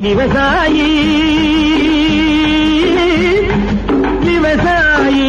விவசாயி விவசாயி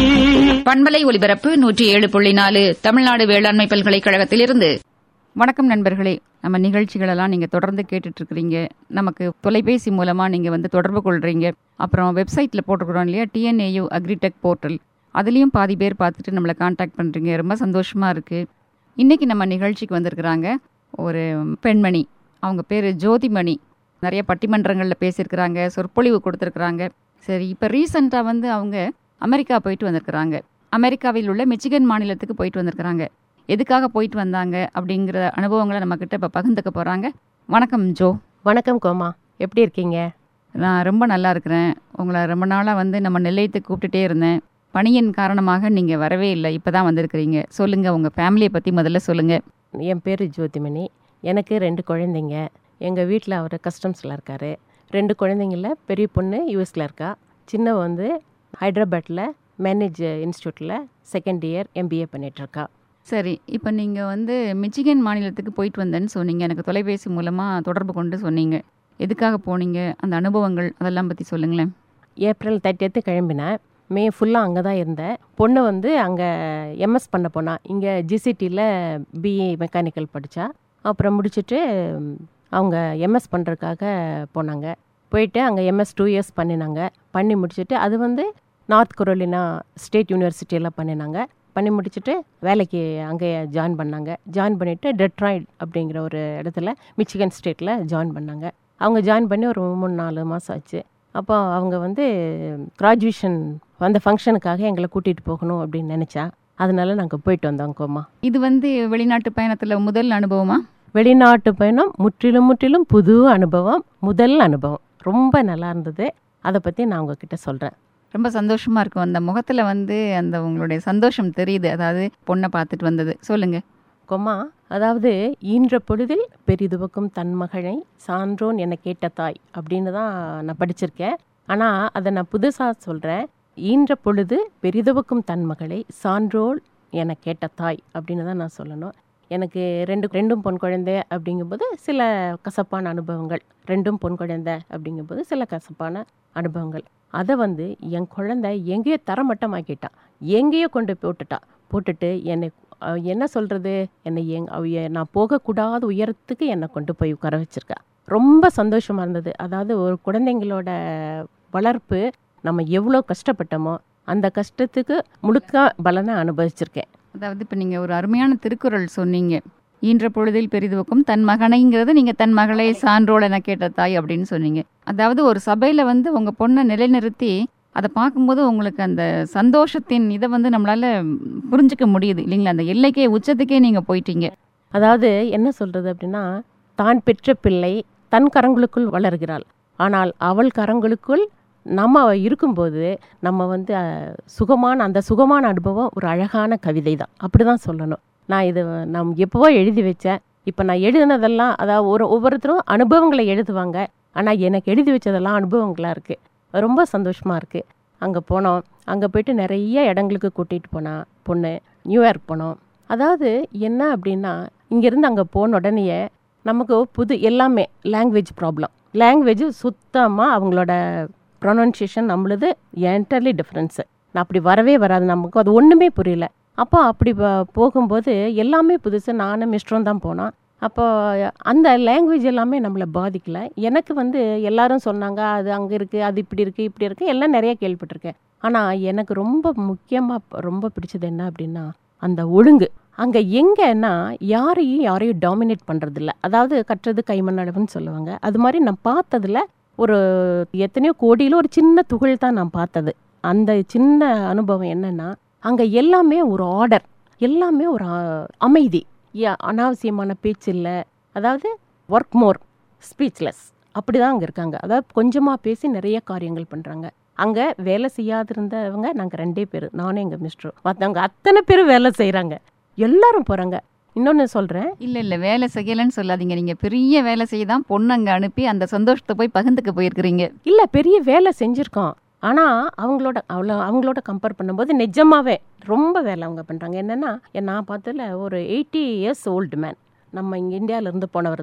பண்பலை ஒலிபரப்பு நூற்றி ஏழு புள்ளி நாலு தமிழ்நாடு வேளாண்மை பல்கலைக்கழகத்திலிருந்து வணக்கம் நண்பர்களே நம்ம நிகழ்ச்சிகளெல்லாம் நீங்கள் தொடர்ந்து கேட்டுட்டு இருக்கிறீங்க நமக்கு தொலைபேசி மூலமாக நீங்கள் வந்து தொடர்பு கொள்கிறீங்க அப்புறம் வெப்சைட்டில் போட்டுக்கிறோம் இல்லையா டிஎன்ஏயு அக்ரிடெக் போர்ட்டல் அதுலேயும் பாதி பேர் பார்த்துட்டு நம்மளை காண்டாக்ட் பண்ணுறீங்க ரொம்ப சந்தோஷமாக இருக்குது இன்றைக்கி நம்ம நிகழ்ச்சிக்கு வந்திருக்கிறாங்க ஒரு பெண்மணி அவங்க பேர் ஜோதிமணி நிறைய பட்டிமன்றங்களில் பேசியிருக்கிறாங்க சொற்பொழிவு கொடுத்துருக்குறாங்க சரி இப்போ ரீசண்டாக வந்து அவங்க அமெரிக்கா போயிட்டு வந்திருக்கிறாங்க அமெரிக்காவில் உள்ள மிச்சிகன் மாநிலத்துக்கு போயிட்டு வந்திருக்கிறாங்க எதுக்காக போயிட்டு வந்தாங்க அப்படிங்கிற அனுபவங்களை நம்மக்கிட்ட இப்போ பகிர்ந்துக்க போகிறாங்க வணக்கம் ஜோ வணக்கம் கோமா எப்படி இருக்கீங்க நான் ரொம்ப நல்லா இருக்கிறேன் உங்களை ரொம்ப நாளாக வந்து நம்ம நிலையத்துக்கு கூப்பிட்டுட்டே இருந்தேன் பணியின் காரணமாக நீங்கள் வரவே இல்லை இப்போ தான் வந்திருக்கிறீங்க சொல்லுங்கள் உங்கள் ஃபேமிலியை பற்றி முதல்ல சொல்லுங்கள் என் பேர் ஜோதிமணி எனக்கு ரெண்டு குழந்தைங்க எங்கள் வீட்டில் அவர் கஸ்டம்ஸில் இருக்கார் ரெண்டு குழந்தைங்கள பெரிய பொண்ணு யூஎஸில் இருக்கா சின்ன வந்து ஹைதராபாத்தில் மேனேஜ் இன்ஸ்டியூட்டில் செகண்ட் இயர் எம்பிஏ பண்ணிகிட்ருக்கா சரி இப்போ நீங்கள் வந்து மிச்சிகன் மாநிலத்துக்கு போயிட்டு வந்தேன்னு சொன்னீங்க எனக்கு தொலைபேசி மூலமாக தொடர்பு கொண்டு சொன்னீங்க எதுக்காக போனீங்க அந்த அனுபவங்கள் அதெல்லாம் பற்றி சொல்லுங்களேன் ஏப்ரல் தேர்ட்டியத்து கிளம்பினேன் மே ஃபுல்லாக அங்கே தான் இருந்தேன் பொண்ணு வந்து அங்கே எம்எஸ் பண்ண போனா இங்கே ஜிசிடியில் பிஏ மெக்கானிக்கல் படித்தா அப்புறம் முடிச்சுட்டு ம், அவங்க எம்எஸ் பண்ணுறதுக்காக போனாங்க போயிட்டு அங்கே எம்எஸ் டூ இயர்ஸ் பண்ணினாங்க பண்ணி முடிச்சுட்டு அது வந்து நார்த் கொரோலினா ஸ்டேட் யூனிவர்சிட்டியில் பண்ணினாங்க பண்ணி முடிச்சுட்டு வேலைக்கு அங்கே ஜாயின் பண்ணாங்க ஜாயின் பண்ணிவிட்டு டெட்ராய்ட் அப்படிங்கிற ஒரு இடத்துல மிச்சிகன் ஸ்டேட்டில் ஜாயின் பண்ணாங்க அவங்க ஜாயின் பண்ணி ஒரு மூணு நாலு மாதம் ஆச்சு அப்போ அவங்க வந்து கிராஜுவேஷன் அந்த ஃபங்க்ஷனுக்காக எங்களை கூட்டிகிட்டு போகணும் அப்படின்னு நினச்சா அதனால நாங்கள் போயிட்டு வந்தோம் கோமா இது வந்து வெளிநாட்டு பயணத்தில் முதல் அனுபவமா வெளிநாட்டு பயணம் முற்றிலும் முற்றிலும் புது அனுபவம் முதல் அனுபவம் ரொம்ப நல்லா இருந்தது அதை பற்றி நான் உங்ககிட்ட சொல்கிறேன் ரொம்ப சந்தோஷமா இருக்கும் அந்த முகத்துல வந்து அந்த உங்களுடைய சந்தோஷம் தெரியுது அதாவது பொண்ணை பார்த்துட்டு வந்தது சொல்லுங்க கொம்மா அதாவது ஈன்ற பொழுதில் பெரிதுவக்கும் தன் மகனை சான்றோன் என கேட்ட தாய் அப்படின்னு தான் நான் படிச்சிருக்கேன் ஆனால் அதை நான் புதுசாக சொல்கிறேன் ஈன்ற பொழுது பெரிதுவக்கும் தன் மகளை சான்றோள் என கேட்ட தாய் அப்படின்னு தான் நான் சொல்லணும் எனக்கு ரெண்டு ரெண்டும் பொன் குழந்தை அப்படிங்கும்போது சில கசப்பான அனுபவங்கள் ரெண்டும் பொன் குழந்தை அப்படிங்கும்போது சில கசப்பான அனுபவங்கள் அதை வந்து என் குழந்தை எங்கேயோ தரமட்டமாக்கிட்டான் எங்கேயோ கொண்டு போட்டுட்டா போட்டுட்டு என்னை அவ என்ன சொல்கிறது என்னை எங் அவ எ- நான் போகக்கூடாத உயரத்துக்கு என்னை கொண்டு போய் உட்கார வச்சிருக்கா ரொம்ப சந்தோஷமாக இருந்தது அதாவது ஒரு குழந்தைங்களோட வளர்ப்பு நம்ம எவ்வளோ கஷ்டப்பட்டோமோ அந்த கஷ்டத்துக்கு முழுக்க பலனை அனுபவிச்சிருக்கேன் அதாவது இப்போ நீங்கள் ஒரு அருமையான திருக்குறள் சொன்னீங்க ஈன்ற பொழுதில் பெரிதுவக்கும் தன் மகனைங்கிறது நீங்கள் தன் மகளை சான்றோள் என கேட்ட தாய் அப்படின்னு சொன்னீங்க அதாவது ஒரு சபையில் வந்து உங்கள் பொண்ணை நிலைநிறுத்தி அதை பார்க்கும்போது உங்களுக்கு அந்த சந்தோஷத்தின் இதை வந்து நம்மளால புரிஞ்சுக்க முடியுது இல்லைங்களா அந்த எல்லைக்கே உச்சத்துக்கே நீங்கள் போயிட்டீங்க அதாவது என்ன சொல்கிறது அப்படின்னா தான் பெற்ற பிள்ளை தன் கரங்களுக்குள் வளர்கிறாள் ஆனால் அவள் கரங்களுக்குள் நம்ம இருக்கும்போது நம்ம வந்து அஹ், சுகமான அந்த சுகமான அனுபவம் ஒரு அழகான கவிதை தான் அப்படி தான் சொல்லணும் நான் இது நான் எப்போவோ எழுதி வச்சேன் இப்போ நான் எழுதினதெல்லாம் அதாவது ஒரு ஒவ்வொருத்தரும் அனுபவங்களை எழுதுவாங்க ஆனால் எனக்கு எழுதி வச்சதெல்லாம் அனுபவங்களாக இருக்குது ரொம்ப சந்தோஷமாக இருக்குது அங்கே போனோம் அங்கே போயிட்டு நிறைய இடங்களுக்கு கூட்டிகிட்டு போனா பொண்ணு நியூயார்க் போனோம் அதாவது என்ன அப்படின்னா இங்கேருந்து அங்கே போன உடனேயே நமக்கு புது எல்லாமே லாங்குவேஜ் ப்ராப்ளம் லாங்குவேஜ் சுத்தமாக அவங்களோட ப்ரொனன்சியேஷன் நம்மளுது என்டர்லி டிஃப்ரென்ஸு நான் அப்படி வரவே வராது நமக்கு அது ஒன்றுமே புரியல அப்போ அப்படி ப- போகும்போது எல்லாமே புதுசு நானும் மிஸ்டரும் தான் போனோம் அப்போ அந்த லாங்குவேஜ் எல்லாமே நம்மளை பாதிக்கல எனக்கு வந்து எல்லாரும் சொன்னாங்க அது அங்கே இருக்குது அது இப்படி இருக்குது இப்படி இருக்குது எல்லாம் நிறைய கேள்விப்பட்டிருக்கேன் ஆனால் எனக்கு ரொம்ப முக்கியமாக ரொம்ப பிடிச்சது என்ன அப்படின்னா அந்த ஒழுங்கு அங்கே எங்கன்னா யாரையும் யாரையும் டாமினேட் பண்ணுறதில்ல அதாவது கட்டுறது கைமண்ணளவுன்னு சொல்லுவாங்க அது மாதிரி நான் பார்த்ததுல ஒரு எத்தனையோ கோடியில் ஒரு சின்ன துகள் தான் நான் பார்த்தது அந்த சின்ன அனுபவம் என்னன்னா அங்கே எல்லாமே ஒரு ஆர்டர் எல்லாமே ஒரு அ- அமைதி யா- அனாவசியமான பேச்சு இல்லை அதாவது ஒர்க் மோர் ஸ்பீச்லெஸ் அப்படி தான் அங்கே இருக்காங்க அதாவது கொஞ்சமாக பேசி நிறைய காரியங்கள் பண்ணுறாங்க அங்கே வேலை செய்யாதிருந்தவங்க நாங்கள் ரெண்டே பேர் நானும் எங்கள் மிஸ்டரும் மற்றவங்க அத்தனை பேரும் வேலை செய்கிறாங்க எல்லாரும் போகிறாங்க இன்னொன்று சொல்கிறேன் இல்லை இல்லை வேலை செய்யலைன்னு சொல்லாதீங்க நீங்கள் பெரிய வேலை செய்ய தான் பொண்ணு அங்கே அனுப்பி அந்த சந்தோஷத்தை போய் பகிர்ந்துக்க போயிருக்கிறீங்க இல்லை பெரிய வேலை செஞ்சுருக்கோம் ஆனால் அவங்களோட அவ்வளோ அவங்களோட கம்பேர் பண்ணும்போது நிஜமாவே ரொம்ப வேலை அவங்க பண்ணுறாங்க என்னென்னா நான் பார்த்ததுல ஒரு எயிட்டி இயர்ஸ் ஓல்டு மேன் நம்ம இங்கே இந்தியாவிலேருந்து போனவர் தான்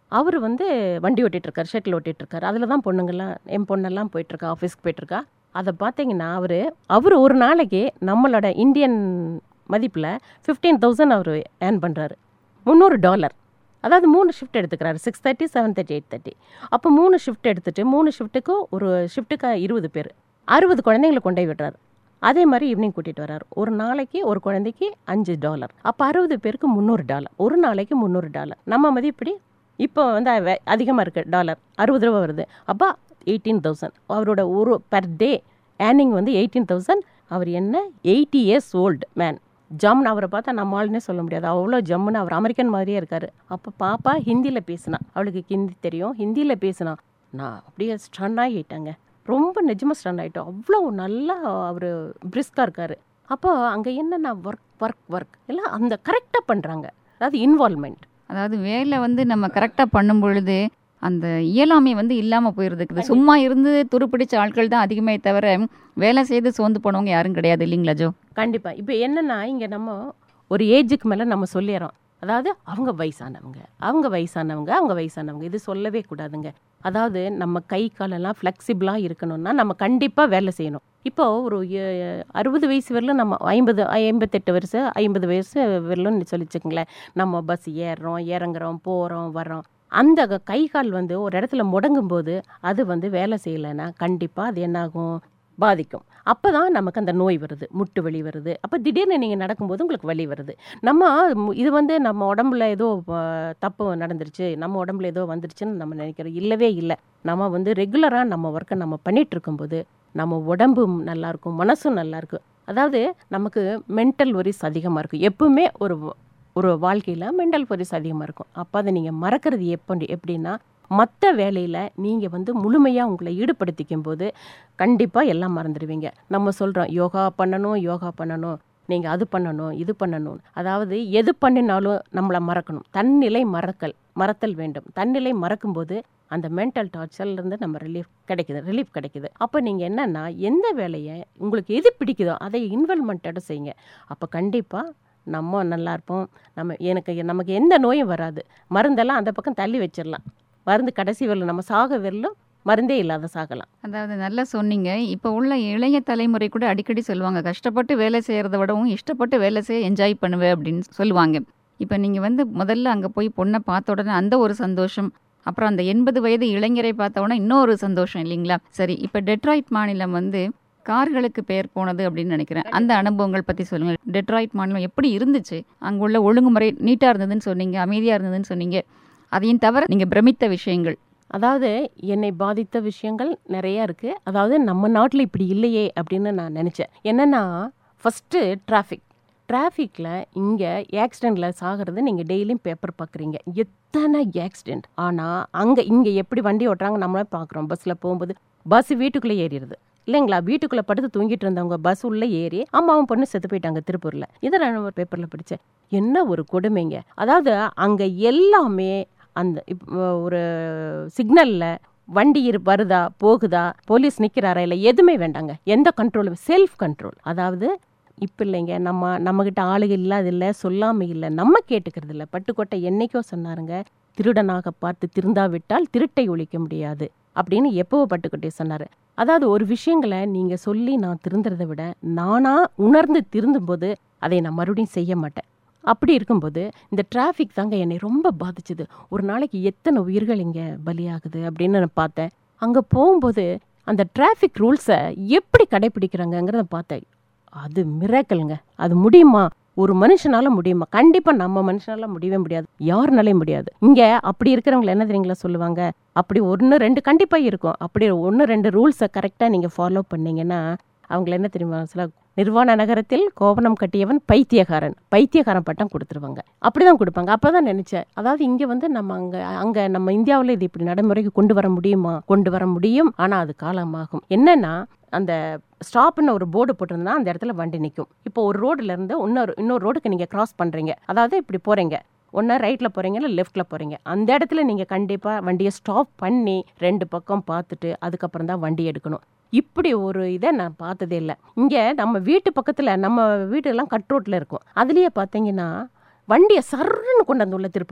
அவர் வந்து வண்டி ஓட்டிட்டு இருக்காரு ஷட்டில் ஓட்டிட்டு இருக்காரு அதில் தான் பொண்ணுங்கள்லாம் என் பொண்ணெல்லாம் போயிட்டுருக்கா ஆஃபீஸ்க்கு போயிட்டுருக்கா அதை பார்த்தீங்கன்னா அவர் அவர் ஒரு நாளைக்கு நம்மளோட இந்தியன் மதிப்பில் ஃபிஃப்டீன் தௌசண்ட் அவர் ஏர்ன் பண்ணுறாரு முந்நூறு டாலர் அதாவது மூணு ஷிஃப்ட் எடுத்துக்கிறாரு six thirty seven thirty eight thirty அப்போ மூணு ஷிஃப்ட் எடுத்துட்டு மூணு ஷிஃப்ட்டுக்கும் ஒரு ஷிஃப்ட்டுக்கு இருபது பேர் அறுபது குழந்தைங்களை கொண்டு போய் விடுறாரு அதே மாதிரி ஈவினிங் கூட்டிகிட்டு வர்றாரு ஒரு நாளைக்கு ஒரு குழந்தைக்கு அஞ்சு டாலர் அப்போ அறுபது பேருக்கு முந்நூறு டாலர் ஒரு நாளைக்கு முந்நூறு டாலர் நம்ம மதிப்படி இப்போ வந்து அதிகமாக இருக்குது டாலர் அறுபது ரூபா வருது அப்போ எயிட்டீன் தௌசண்ட் அவரோட ஒரு பர் டே ஏர்னிங் வந்து எயிட்டீன் தௌசண்ட் அவர் என்ன எயிட்டி இயர்ஸ் ஓல்டு மேன் ஜம்னு அவரை பார்த்தா நம்ம ஆளுனே சொல்ல முடியாது அவ்வளோ ஜம்முன்னு அவர் அமெரிக்கன் மாதிரியே இருக்கார் அப்போ பாப்பா ஹிந்தியில் பேசினா அவளுக்கு ஹிந்தி தெரியும் ஹிந்தியில் பேசினா நான் அப்படியே ஸ்டன் ஆகிட்டாங்க ரொம்ப நிஜமாக ஸ்டன் ஆகிட்டோம் அவ்வளோ நல்லா அவர் பிரிஸ்காக இருக்கார் அப்போ அங்கே என்னென்ன ஒர்க் ஒர்க் ஒர்க் எல்லாம் அந்த கரெக்டாக பண்ணுறாங்க அதாவது இன்வால்மெண்ட் அதாவது வேலை வந்து நம்ம கரெக்டாக பண்ணும் பொழுது அந்த இயலாமை வந்து இல்லாமல் போயிருது சும்மா இருந்து துருப்பிடிச்ச ஆட்கள் தான் அதிகமே தவிர வேலை செய்து சோர்ந்து போனவங்க யாரும் கிடையாது இல்லைங்களா ஜோ கண்டிப்பாக இப்போ என்னென்னா இங்கே நம்ம ஒரு ஏஜுக்கு மேலே நம்ம சொல்லிடுறோம் அதாவது அவங்க வயசானவங்க அவங்க வயசானவங்க அவங்க வயசானவங்க இது சொல்லவே கூடாதுங்க அதாவது நம்ம கை காலெல்லாம் ஃப்ளெக்சிபிளாக இருக்கணும்னா நம்ம கண்டிப்பாக வேலை செய்யணும் இப்போ ஒரு எ- அறுபது வயசு வரலும் நம்ம ஐம்பது ஐம்பத்தெட்டு வருஷம் ஐம்பது வயசு வரலும் சொல்லிச்சுங்களேன் நம்ம பஸ் ஏறுறோம் இறங்குறோம் போகிறோம் வர்றோம் அந்த க- கை கால் வந்து ஒரு இடத்துல முடங்கும் போது அது வந்து வேலை செய்யலைன்னா கண்டிப்பாக அது என்னாகும் பாதிக்கும் அப்போ தான் நமக்கு அந்த நோய் வருது முட்டு வலி வருது அப்போ திடீர்னு நீங்கள் நடக்கும்போது உங்களுக்கு வலி வருது நம்ம மு- இது வந்து நம்ம உடம்புல ஏதோ அஹ், தப்பு நடந்துருச்சு நம்ம உடம்புல ஏதோ வந்துருச்சுன்னு நம்ம நினைக்கிறோம் இல்லவே இல்லை நம்ம வந்து ரெகுலராக நம்ம ஒர்க்கை நம்ம பண்ணிட்டு இருக்கும்போது நம்ம உடம்பும் நல்லா இருக்கும் மனசும் நல்லா இருக்கும் அதாவது நமக்கு மென்டல் ஒரிஸ் அதிகமாக இருக்கும் எப்பவுமே ஒரு வ- ஒரு வாழ்க்கையில் மென்டல் ஒரிஸ் அதிகமாக இருக்கும் அப்போ அதை நீங்கள் மறக்கிறது எப்படி எப்படின்னா மற்ற வேலையில் நீங்கள் வந்து முழுமையாக உங்களை ஈடுபடுத்திக்கும் போது கண்டிப்பாக எல்லாம் மறந்துடுவீங்க நம்ம சொல்கிறோம் யோகா பண்ணணும் யோகா பண்ணணும் நீங்கள் அது பண்ணணும் இது பண்ணணும் அதாவது எது பண்ணினாலும் நம்மளை மறக்கணும் தன்னிலை மறக்கல் மறத்தல் வேண்டும் தன்னிலை மறக்கும்போது அந்த மென்டல் டார்ச்சர்லேருந்து நம்ம ரிலீஃப் கிடைக்குது ரிலீஃப் கிடைக்குது அப்போ நீங்கள் என்னென்னா எந்த வேலையை உங்களுக்கு எது பிடிக்குதோ அதை இன்வால்மெண்ட்டோட செய்யுங்க அப்போ கண்டிப்பாக நம்ம நல்லா இருப்போம் நம்ம எனக்கு நமக்கு எந்த நோயும் வராது மருந்தெல்லாம் அந்த பக்கம் தள்ளி வச்சிடலாம் மருந்து கடைசி வரலும் நம்ம சாக வரலும் மருந்தே இல்லாத சாகலாம் அதாவது நல்லா சொன்னீங்க இப்போ உள்ள இளைய தலைமுறை கூட அடிக்கடி சொல்லுவாங்க கஷ்டப்பட்டு வேலை செய்கிறத விடவும் இஷ்டப்பட்டு வேலை செய்ய என்ஜாய் பண்ணுவேன் அப்படின்னு சொல்லுவாங்க இப்போ நீங்கள் வந்து முதல்ல அங்கே போய் பொண்ணை பார்த்த உடனே அந்த ஒரு சந்தோஷம் அப்புறம் அந்த எண்பது வயது இளைஞரை பார்த்த உடனே இன்னொரு சந்தோஷம் இல்லைங்களா சரி இப்போ டெட்ராய்ட் மாநிலம் வந்து கார்களுக்கு பெயர் போனது அப்படின்னு நினைக்கிறேன் அந்த அனுபவங்கள் பற்றி சொல்லுங்கள் டெட்ராய்ட் மாநிலம் எப்படி இருந்துச்சு அங்கே உள்ள ஒழுங்குமுறை நீட்டாக இருந்ததுன்னு சொன்னீங்க அமைதியாக இருந்ததுன்னு சொன்னீங்க அதையும் தவிர நீங்கள் பிரமித்த விஷயங்கள் அதாவது என்னை பாதித்த விஷயங்கள் நிறைய இருக்குது அதாவது நம்ம நாட்டில் இப்படி இல்லையே அப்படின்னு நான் நினச்சேன் என்னென்னா ஃபஸ்ட்டு டிராஃபிக் டிராஃபிக்கில் இங்கே ஆக்சிடெண்ட்டில் சாகிறது நீங்கள் டெய்லியும் பேப்பர் பார்க்குறீங்க எத்தனை ஆக்சிடெண்ட் ஆனால் அங்கே இங்கே எப்படி வண்டி ஓட்டுறாங்க நம்மளே பார்க்குறோம் பஸ்ஸில் போகும்போது பஸ் வீட்டுக்குள்ளே ஏறிடுது இல்லைங்களா வீட்டுக்குள்ளே படுத்து தூங்கிட்டு இருந்தவங்க பஸ் உள்ளே ஏறி அம்மாவும் பொண்ணு செத்து போயிட்டாங்க திருப்பூரில் இதை நான் ஒரு பேப்பரில் படித்தேன் என்ன ஒரு கொடுமைங்க அதாவது அங்கே எல்லாமே அந்த இப் ஒரு சிக்னலில் வண்டி இரு வருதா போகுதா போலீஸ் நிற்கிறாரா இல்லை எதுவுமே வேண்டாங்க எந்த கண்ட்ரோலும் செல்ஃப் கண்ட்ரோல் அதாவது இப்போ இல்லைங்க நம்ம நம்மக்கிட்ட ஆளுக இல்லாத இல்லை சொல்லாமல் இல்லை நம்ம கேட்டுக்கிறது இல்லை பட்டுக்கோட்டை என்னைக்கோ சொன்னாருங்க திருடனாக பார்த்து திருந்தாவிட்டால் திருட்டை ஒழிக்க முடியாது அப்படின்னு எப்போ பட்டுக்கோட்டை சொன்னார் அதாவது ஒரு விஷயங்களை நீங்கள் சொல்லி நான் திருந்துறதை விட நானாக உணர்ந்து திருந்தும்போது அதை நான் மறுபடியும் செய்ய மாட்டேன் அப்படி இருக்கும்போது இந்த டிராஃபிக் தாங்க என்னை ரொம்ப பாதிச்சுது ஒரு நாளைக்கு எத்தனை உயிர்கள் இங்கே பலியாகுது அப்படின்னு நான் பார்த்தேன் அங்கே போகும்போது அந்த டிராஃபிக் ரூல்ஸை எப்படி கடைபிடிக்கிறாங்கங்கிறத பார்த்தேன் அது மிராக்கலுங்க அது முடியுமா ஒரு மனுஷனால முடியுமா கண்டிப்பா நம்ம மனுஷனால முடியவே முடியாது யாருனாலையும் முடியாது இங்க அப்படி இருக்கிறவங்க என்ன தெரியுங்களா சொல்லுவாங்க அப்படி ஒன்று ரெண்டு கண்டிப்பா இருக்கும் அப்படி ஒன்று ரெண்டு ரூல்ஸை கரெக்டா நீங்க ஃபாலோ பண்ணீங்கன்னா அவங்கள என்ன தெரியுமா சொல்ல நிர்வாண நகரத்தில் கோவணம் கட்டியவன் பைத்தியக்காரன் பைத்தியக்காரன் பட்டம் கொடுத்துருவாங்க அப்படிதான் கொடுப்பாங்க அப்பதான் நினைச்சேன் அதாவது இங்க வந்து நம்ம அங்க அங்க நம்ம இந்தியாவில் இது இப்படி நடைமுறைக்கு கொண்டு வர முடியுமா கொண்டு வர முடியும் ஆனா அது காலமாகும் என்னன்னா அந்த ஸ்டாப்னு ஒரு போர்டு போட்டிருந்தா அந்த இடத்துல வண்டி நிற்கும் இப்போ ஒரு ரோடுல இருந்து இன்னொரு இன்னொரு ரோடுக்கு நீங்க கிராஸ் பண்றீங்க அதாவது இப்படி போறீங்க ஒன்று ரைட்டில் போகிறீங்க இல்லை லெஃப்ட்டில் போகிறீங்க அந்த இடத்துல நீங்கள் கண்டிப்பாக வண்டியை ஸ்டாப் பண்ணி ரெண்டு பக்கம் பார்த்துட்டு அதுக்கப்புறம் தான் வண்டி எடுக்கணும் இப்படி ஒரு இதை நான் பார்த்ததே இல்லை இங்கே நம்ம வீட்டு பக்கத்தில் நம்ம வீட்டெல்லாம் கட் ரோட்டில் இருக்கும் அதுலேயே பார்த்தீங்கன்னா வண்டியை சர்ன்னு கொண்டு வந்து உள்ள திருப்புவான்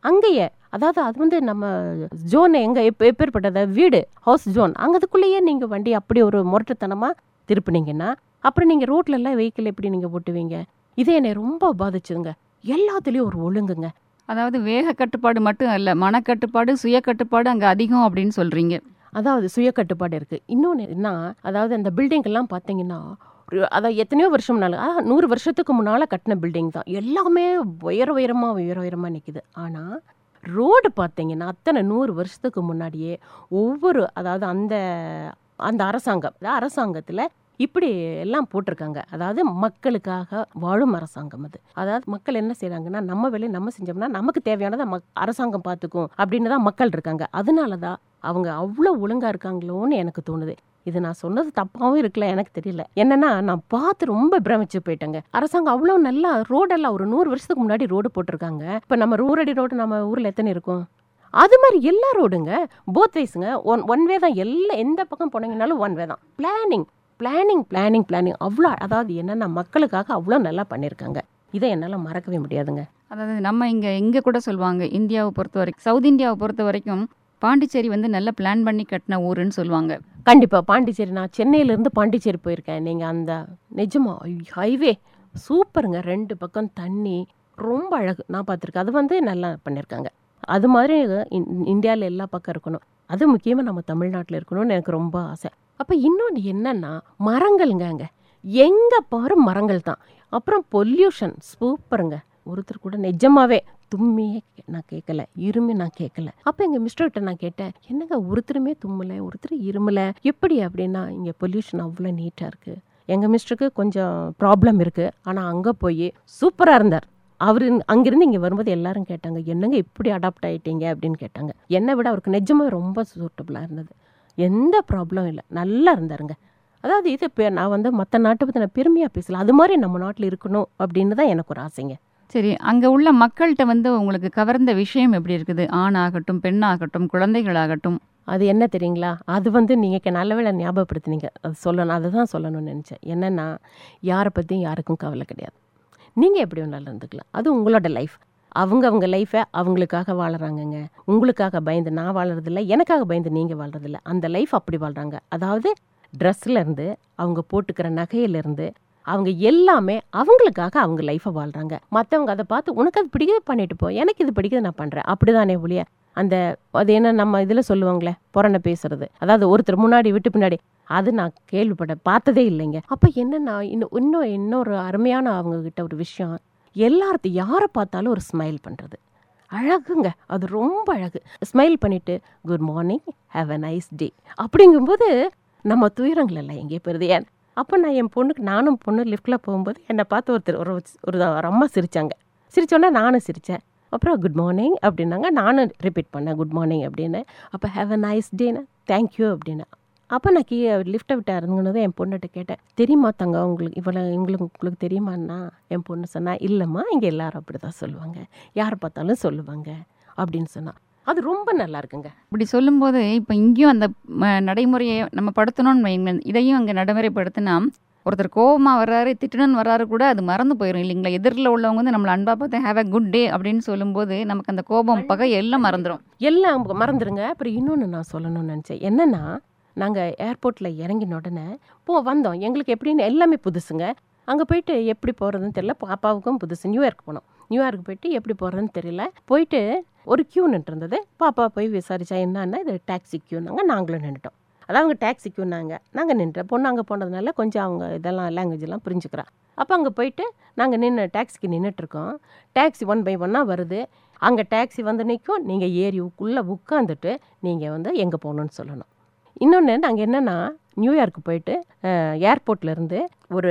அங்கேயே அதாவது அது வந்து நம்ம ஜோன் எங்க எப்ப எப்பேற்பட்டது வீடு ஹவுஸ் ஜோன் அங்கதுக்குள்ளேயே நீங்க வண்டி அப்படி ஒரு முரட்டுத்தனமா திருப்புனீங்கன்னா அப்புறம் நீங்க ரோட்ல எல்லாம் வெஹிக்கிள் எப்படி நீங்க ஓட்டுவீங்க இது என்னை ரொம்ப பாதிச்சுதுங்க எல்லாத்துலயும் ஒரு ஒழுங்குங்க அதாவது வேக கட்டுப்பாடு மட்டும் அல்ல மனக்கட்டுப்பாடு சுய கட்டுப்பாடு அங்க அதிகம் அப்படின்னு சொல்றீங்க அதாவது சுய கட்டுப்பாடு இருக்கு இன்னொன்று என்ன அதாவது அந்த பில்டிங் எல்லாம் பார்த்தீங்கன்னா ஒரு- அதாவது எத்தனையோ வருஷம் முன்னால ஆ, நூறு வருஷத்துக்கு முன்னால கட்டின பில்டிங் தான் எல்லாமே உயர உயரமா உயர உயரமா நிக்குது ஆனா ரோடு பார்த்தீங்கன்னா அத்தனை நூறு வருஷத்துக்கு முன்னாடியே ஒவ்வொரு அதாவது அந்த அந்த அரசாங்கம் அதாவது அரசாங்கத்துல இப்படி எல்லாம் போட்டிருக்காங்க அதாவது மக்களுக்காக வாழும் அரசாங்கம் அது அதாவது மக்கள் என்ன செய்றாங்கன்னா நம்ம வேலையை நம்ம செஞ்சோம்னா நமக்கு தேவையானதை மக் அரசாங்கம் பார்த்துக்கும் அப்படின்னு தான் மக்கள் இருக்காங்க அதனால தான் அவங்க அவ்வளோ ஒழுங்கா இருக்காங்களோன்னு எனக்கு தோணுது இது நான் சொன்னது தப்பாவும் இருக்கல எனக்கு தெரியல என்னன்னா நான் பார்த்து ரொம்ப பிரமிச்சு போயிட்டேங்க அரசாங்கம் அவ்வளோ நல்லா ரோடெல்லாம் ஒரு நூறு வருஷத்துக்கு முன்னாடி ரோடு போட்டிருக்காங்க இப்போ நம்ம ரூரடி ரோடு நம்ம ஊரில் எத்தனை இருக்கும் அது மாதிரி எல்லா ரோடுங்க போத் வைஸுங்க ஒன் ஒன் வே தான் எல்லா எந்த பக்கம் போனீங்கனாலும் ஒன் வே தான் பிளானிங் பிளானிங் பிளானிங் பிளானிங் அவ்வளோ அதாவது என்னன்னா மக்களுக்காக அவ்வளோ நல்லா பண்ணியிருக்காங்க இதை என்னால் மறக்கவே முடியாதுங்க அதாவது நம்ம இங்க இங்க கூட சொல்லுவாங்க இந்தியாவை பொறுத்த வரைக்கும் சவுத் இந்தியாவை பொறுத்த வரைக்கும் பாண்டிச்சேரி வந்து நல்ல பிளான் பண்ணி கட்டின ஊருன்னு சொல்லுவாங்க கண்டிப்பா பாண்டிச்சேரி நான் சென்னையிலேருந்து பாண்டிச்சேரி போயிருக்கேன் நீங்கள் அந்த நிஜமா ஹைவே சூப்பருங்க ரெண்டு பக்கம் தண்ணி ரொம்ப அழகு நான் பார்த்துருக்கேன் அது வந்து நல்லா பண்ணியிருக்காங்க அது மாதிரி இந்தியாவில் எல்லா பக்கம் இருக்கணும் அது முக்கியமாக நம்ம தமிழ்நாட்டில் இருக்கணும்னு எனக்கு ரொம்ப ஆசை அப்போ இன்னொன்று என்னன்னா மரங்கள்ங்க அங்கே எங்கே பாரு மரங்கள் தான் அப்புறம் பொல்யூஷன் சூப்பருங்க ஒருத்தர் கூட நிஜமாவே தும்மியே கே- நான் கேட்கல இருமி நான் கேட்கல அப்போ எங்கள் மிஸ்டர்கிட்ட நான் கேட்டேன் என்னங்க ஒருத்தருமே தும்மல ஒருத்தர் இருமல எப்படி அப்படின்னா இங்கே பொல்யூஷன் அவ்வளோ நீட்டாக இருக்குது எங்கள் மிஸ்டருக்கு கொஞ்சம் ப்ராப்ளம் இருக்குது ஆனால் அங்கே போய் சூப்பராக இருந்தார் அவர் அங்கிருந்து இங்கே வரும்போது எல்லாரும் கேட்டாங்க என்னங்க இப்படி அடாப்ட் ஆயிட்டீங்க அப்படின்னு கேட்டாங்க என்னை விட அவருக்கு நிஜமாக ரொம்ப சூட்டபுளாக இருந்தது எந்த ப்ராப்ளம் இல்லை நல்லா இருந்தாருங்க அதாவது இது இப்போ நான் வந்து மற்ற நாட்டை பற்றி நான் பெருமையாக பேசல அது மாதிரி நம்ம நாட்டில் இருக்கணும் அப்படின்னு தான் எனக்கு ஒரு ஆசைங்க சரி அங்க உள்ள மக்கள்கிட்ட வந்து உங்களுக்கு கவர்ந்த விஷயம் எப்படி இருக்குது ஆணாகட்டும் பெண்ணாகட்டும் குழந்தைகளாகட்டும் அது என்ன தெரியுங்களா அது வந்து நீங்கள் நல்ல வேளை ஞாபகப்படுத்துனீங்க அது சொல்லணும் அதை தான் சொல்லணும்னு நினச்சேன் என்னென்னா யாரை பற்றியும் யாருக்கும் கவலை கிடையாது நீங்கள் எப்படி வேணாலும் இருந்துக்கலாம் அது உங்களோட லைஃப் அவங்க அவங்க லைஃப்பை அவங்களுக்காக வாழுறாங்கங்க உங்களுக்காக பயந்து நான் வாழறதில்ல எனக்காக பயந்து நீங்கள் வாழறதில்ல அந்த லைஃப் அப்படி வாழ்கிறாங்க அதாவது ட்ரெஸ்ல இருந்து அவங்க போட்டுக்கிற நகையிலேருந்து அவங்க எல்லாமே அவங்களுக்காக அவங்க லைஃப்பை வாழ்கிறாங்க மற்றவங்க அதை பார்த்து உனக்கு அது பிடிக்குது பண்ணிட்டு போ எனக்கு இது பிடிக்குது நான் பண்ணுறேன் அப்படிதானே ஒழிய அந்த அது என்ன நம்ம இதில் சொல்லுவாங்களே புறண பேசுறது அதாவது ஒருத்தர் முன்னாடி விட்டு பின்னாடி அது நான் கேள்விப்பட பார்த்ததே இல்லைங்க அப்போ என்னன்னா இன்னும் இன்னும் இன்னொரு அருமையான அவங்க கிட்ட ஒரு விஷயம் எல்லார்த்தையும் யாரை பார்த்தாலும் ஒரு ஸ்மைல் பண்ணுறது அழகுங்க அது ரொம்ப அழகு ஸ்மைல் பண்ணிட்டு good morning have a nice day அப்படிங்கும்போது நம்ம துயரங்கள் எல்லாம் எங்கே போயிருது ஏன் அப்போ நான் என் பொண்ணுக்கு நானும் பொண்ணு லிஃப்ட்டில் போகும்போது என்னை பார்த்து ஒருத்தர் ஒரு ஒரு ஒரு அம்மா சிரிச்சாங்க சிரிச்சோன்னே நானும் சிரித்தேன் அப்புறம் குட் மார்னிங் அப்படின்னாங்க நானும் ரிப்பீட் பண்ணேன் குட் மார்னிங் அப்படின்னு அப்போ ஹேவ் அ நைஸ் டேன்னு தேங்க்யூ அப்படின்னு அப்போ நான் கீழே லிஃப்ட்டை விட்டு இறங்குனதும் என் பொண்ணுகிட்ட கேட்டேன் தெரியுமா தங்க உங்களுக்கு இவ்வளோ உங்களுக்கு உங்களுக்கு தெரியுமான்னா என் பொண்ணு சொன்னா இல்லைம்மா இங்கே எல்லாரும் அப்படி தான் சொல்லுவாங்க யாரை பார்த்தாலும் சொல்லுவாங்க அப்படின்னு சொன்னா அது ரொம்ப நல்லா இருக்குங்க இப்படி சொல்லும்போது இப்போ இங்கேயும் அந்த ம, நடைமுறையை நம்ம படுத்தணும்னு வைங்களேன் இதையும் அங்கே நடைமுறைப்படுத்தினா ஒருத்தர் கோவமா வர்றாரு திட்டணும்னு வர்றாரு கூட அது மறந்து போயிடும் இல்லைங்களா எதிரில் உள்ளவங்க வந்து நம்மளை அன்பா பார்த்து ஹேவ் அ குட் டே அப்படின்னு சொல்லும்போது நமக்கு அந்த கோபம் பகை எல்லாம் மறந்துடும் எல்லாம் மறந்துடுங்க அப்புறம் இன்னொன்று நான் சொல்லணும்னு நினச்சேன் என்னன்னா நாங்கள் ஏர்போர்ட்டில் இறங்கின உடனே போ வந்தோம் எங்களுக்கு எப்படின்னு எல்லாமே புதுசுங்க அங்கே போயிட்டு எப்படி போகிறதுன்னு தெரியல பாப்பாவுக்கும் புதுசு நியூயார்க் போனோம் நியூயார்க் போயிட்டு எப்படி போகிறதுன்னு தெரியல போயிட்டு ஒரு கியூ நின்று இருந்தது பாப்பா போய் விசாரிச்சா என்னன்னா இது டாக்ஸி கியூனாங்க நாங்களும் நின்றுட்டோம் அதான் அவங்க டாக்ஸி கியூனாங்க நாங்கள் நின்றோம் பொண்ணு அங்கே போனதுனால கொஞ்சம் அவங்க இதெல்லாம் லாங்குவேஜ் எல்லாம் புரிஞ்சுக்கிறா அப்போ அங்கே போயிட்டு நாங்கள் நின்று டாக்ஸிக்கு நின்றுட்டுருக்கோம் டாக்ஸி ஒன் பை ஒன்னாக வருது அங்கே டாக்ஸி வந்து நிற்கும் நீங்கள் ஏறி உள்ளே உட்காந்துட்டு நீங்கள் வந்து எங்கே போகணுன்னு சொல்லணும் இன்னொன்று நாங்கள் என்னென்னா நியூயார்க்கு போயிட்டு ஏர்போர்ட்ல இருந்து ஒரு